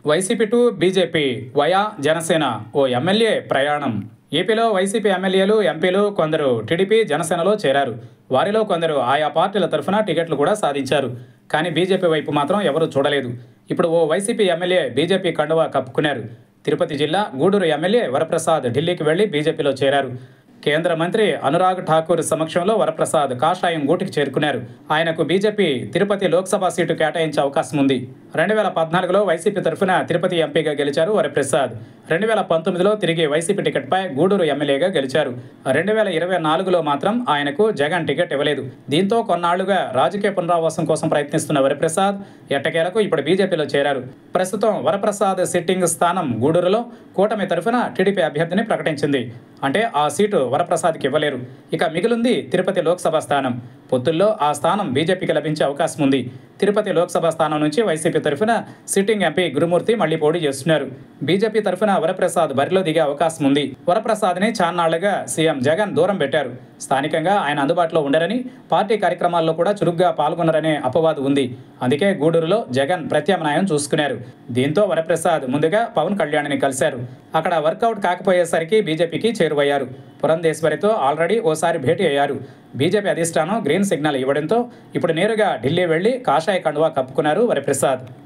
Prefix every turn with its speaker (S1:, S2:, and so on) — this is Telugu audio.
S1: YCP to BJP via Janasena ఓ ఎమ్మెల్యే ప్రయాణం ఏపీలో వైసీపీ ఎమ్మెల్యేలు ఎంపీలు కొందరు టీడీపీ జనసేనలో చేరారు వారిలో కొందరు ఆయా పార్టీల తరఫున టికెట్లు కూడా సాధించారు కానీ బీజేపీ వైపు మాత్రం ఎవరూ చూడలేదు ఇప్పుడు ఓ వైసీపీ ఎమ్మెల్యే బీజేపీ కండువా కప్పుకున్నారు తిరుపతి జిల్లా గూడూరు ఎమ్మెల్యే వరప్రసాద్ ఢిల్లీకి వెళ్లి బీజేపీలో చేరారు కేంద్ర మంత్రి అనురాగ్ ఠాకూర్ సమక్షంలో వరప్రసాద్ కాషాయం గూటికి చేరుకున్నారు ఆయనకు బీజేపీ తిరుపతి లోక్సభ సీటు కేటాయించే అవకాశం ఉంది రెండు వేల పద్నాలుగులో వైసీపీ తరఫున తిరుపతి ఎంపీగా గెలిచారు వరప్రసాద్ రెండు వేల పంతొమ్మిదిలో తిరిగి వైసీపీ టికెట్పై గూడూరు ఎమ్మెల్యేగా గెలిచారు రెండు వేల ఇరవై నాలుగులో మాత్రం ఆయనకు జగన్ టికెట్ ఇవ్వలేదు దీంతో కొన్నాళ్లుగా రాజకీయ పునరావాసం కోసం ప్రయత్నిస్తున్న వరప్రసాద్ ఎట్టకేలకు ఇప్పుడు బీజేపీలో చేరారు ప్రస్తుతం వరప్రసాద్ సిట్టింగ్ స్థానం గూడూరులో కూటమి తరఫున టీడీపీ అభ్యర్థిని ప్రకటించింది అంటే ఆ సీటు వరప్రసాద్కి ఇవ్వలేరు ఇక మిగిలింది తిరుపతి లోక్సభ స్థానం పొత్తుల్లో ఆ స్థానం బీజేపీకి లభించే అవకాశం ఉంది తిరుపతి లోక్సభ స్థానం నుంచి వైసీపీ తరఫున సిట్టింగ్ ఎంపీ గురుమూర్తి మళ్లీ పోటీ చేస్తున్నారు బీజేపీ తరఫున వరప్రసాద్ బరిలో దిగే అవకాశం ఉంది వరప్రసాద్ని చాన్నాళ్లుగా సీఎం జగన్ దూరం పెట్టారు స్థానికంగా ఆయన అందుబాటులో ఉండరని పార్టీ కార్యక్రమాల్లో కూడా చురుగ్గా పాల్గొనరనే అపవాదు ఉంది అందుకే గూడూరులో జగన్ ప్రత్యామ్నాయం చూసుకున్నారు దీంతో వరప్రసాద్ ముందుగా పవన్ కళ్యాణ్ని కలిశారు అక్కడ వర్కౌట్ కాకపోయేసరికి బీజేపీకి చేరువయ్యారు పురంధేశ్వరితో ఆల్రెడీ ఓసారి భేటీ అయ్యారు బీజేపీ అధిష్టానం గ్రీన్ సిగ్నల్ ఇవ్వడంతో ఇప్పుడు నేరుగా ఢిల్లీ వెళ్లి కాషాయ కండువా కప్పుకున్నారు వరప్రసాద్